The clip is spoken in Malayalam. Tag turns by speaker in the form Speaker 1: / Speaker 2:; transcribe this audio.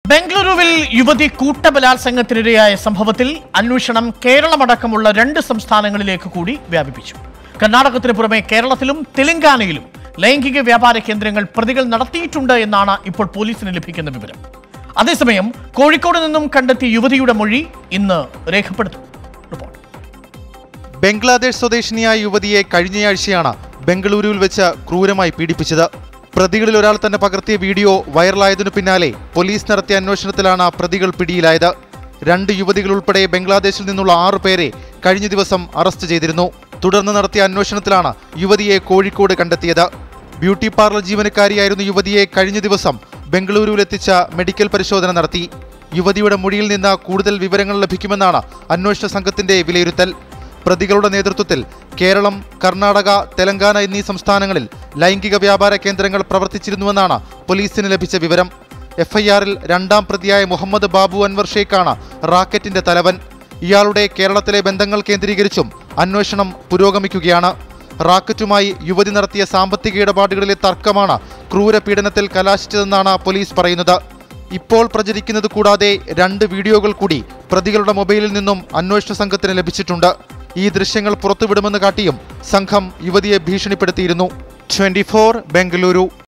Speaker 1: ബംഗളൂരുവിൽ യുവതി കൂട്ടബലാത്സംഗത്തിനിരയായ സംഭവത്തിൽ അന്വേഷണം കേരളമടക്കമുള്ള രണ്ട് സംസ്ഥാനങ്ങളിലേക്ക് കൂടി വ്യാപിപ്പിച്ചു കർണാടകത്തിന് പുറമെ കേരളത്തിലും തെലങ്കാനയിലും ലൈംഗിക വ്യാപാര കേന്ദ്രങ്ങൾ പ്രതികൾ നടത്തിയിട്ടുണ്ട് എന്നാണ് ഇപ്പോൾ പോലീസിന് ലഭിക്കുന്ന വിവരം അതേസമയം കോഴിക്കോട് നിന്നും കണ്ടെത്തിയ യുവതിയുടെ മൊഴി ഇന്ന് രേഖപ്പെടുത്തും റിപ്പോർട്ട്
Speaker 2: ബംഗ്ലാദേശ് സ്വദേശിനിയായ യുവതിയെ കഴിഞ്ഞയാഴ്ചയാണ് ബംഗളൂരുവിൽ വെച്ച് ക്രൂരമായി പീഡിപ്പിച്ചത് പ്രതികളിൽ ഒരാൾ തന്നെ പകർത്തിയ വീഡിയോ വൈറലായതിനു പിന്നാലെ പോലീസ് നടത്തിയ അന്വേഷണത്തിലാണ് പ്രതികൾ പിടിയിലായത് രണ്ട് യുവതികൾ ഉൾപ്പെടെ ബംഗ്ലാദേശിൽ നിന്നുള്ള ആറു പേരെ കഴിഞ്ഞ ദിവസം അറസ്റ്റ് ചെയ്തിരുന്നു തുടർന്ന് നടത്തിയ അന്വേഷണത്തിലാണ് യുവതിയെ കോഴിക്കോട് കണ്ടെത്തിയത് ബ്യൂട്ടി പാർലർ ജീവനക്കാരിയായിരുന്ന യുവതിയെ കഴിഞ്ഞ ദിവസം ബംഗളൂരുവിലെത്തിച്ച മെഡിക്കൽ പരിശോധന നടത്തി യുവതിയുടെ മൊഴിയിൽ നിന്ന് കൂടുതൽ വിവരങ്ങൾ ലഭിക്കുമെന്നാണ് അന്വേഷണ സംഘത്തിന്റെ വിലയിരുത്തൽ പ്രതികളുടെ നേതൃത്വത്തിൽ കേരളം കർണാടക തെലങ്കാന എന്നീ സംസ്ഥാനങ്ങളിൽ ലൈംഗിക വ്യാപാര കേന്ദ്രങ്ങൾ പ്രവർത്തിച്ചിരുന്നുവെന്നാണ് പോലീസിന് ലഭിച്ച വിവരം എഫ്ഐആറിൽ രണ്ടാം പ്രതിയായ മുഹമ്മദ് ബാബു അൻവർ ഷേഖാണ് റാക്കറ്റിന്റെ തലവൻ ഇയാളുടെ കേരളത്തിലെ ബന്ധങ്ങൾ കേന്ദ്രീകരിച്ചും അന്വേഷണം പുരോഗമിക്കുകയാണ് റാക്കറ്റുമായി യുവതി നടത്തിയ സാമ്പത്തിക ഇടപാടുകളിലെ തർക്കമാണ് ക്രൂര പീഡനത്തിൽ കലാശിച്ചതെന്നാണ് പോലീസ് പറയുന്നത് ഇപ്പോൾ പ്രചരിക്കുന്നത് കൂടാതെ രണ്ട് വീഡിയോകൾ കൂടി പ്രതികളുടെ മൊബൈലിൽ നിന്നും അന്വേഷണ സംഘത്തിന് ലഭിച്ചിട്ടുണ്ട് ഈ ദൃശ്യങ്ങൾ പുറത്തുവിടുമെന്ന് കാട്ടിയും സംഘം യുവതിയെ ഭീഷണിപ്പെടുത്തിയിരുന്നു ട്വന്റി ബംഗളൂരു